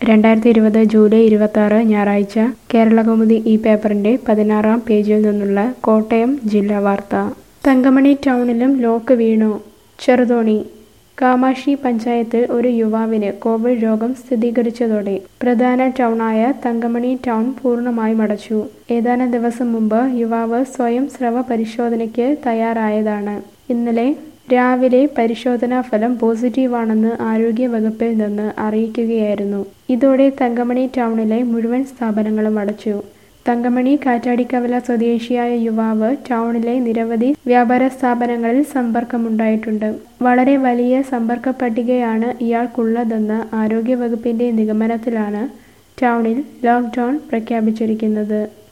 രണ്ടായിരത്തി ഇരുപത് ജൂലൈ ഇരുപത്തി ഞായറാഴ്ച കേരളകൗമുദി ഈ പേപ്പറിന്റെ പതിനാറാം പേജിൽ നിന്നുള്ള കോട്ടയം ജില്ലാ വാർത്ത തങ്കമണി ടൗണിലും ലോക്ക് വീണു ചെറുതോണി കാമാക്ഷി പഞ്ചായത്തിൽ ഒരു യുവാവിന് കോവിഡ് രോഗം സ്ഥിരീകരിച്ചതോടെ പ്രധാന ടൗണായ തങ്കമണി ടൗൺ പൂർണ്ണമായും അടച്ചു ഏതാനും ദിവസം മുമ്പ് യുവാവ് സ്വയം സ്രവ പരിശോധനയ്ക്ക് തയ്യാറായതാണ് ഇന്നലെ രാവിലെ പരിശോധനാ ഫലം പോസിറ്റീവാണെന്ന് ആരോഗ്യ വകുപ്പിൽ നിന്ന് അറിയിക്കുകയായിരുന്നു ഇതോടെ തങ്കമണി ടൗണിലെ മുഴുവൻ സ്ഥാപനങ്ങളും അടച്ചു തങ്കമണി കാറ്റാടിക്കവല സ്വദേശിയായ യുവാവ് ടൗണിലെ നിരവധി വ്യാപാര സ്ഥാപനങ്ങളിൽ സമ്പർക്കമുണ്ടായിട്ടുണ്ട് വളരെ വലിയ സമ്പർക്ക പട്ടികയാണ് ഇയാൾക്കുള്ളതെന്ന ആരോഗ്യവകുപ്പിന്റെ നിഗമനത്തിലാണ് ടൗണിൽ ലോക്ക്ഡൌൺ പ്രഖ്യാപിച്ചിരിക്കുന്നത്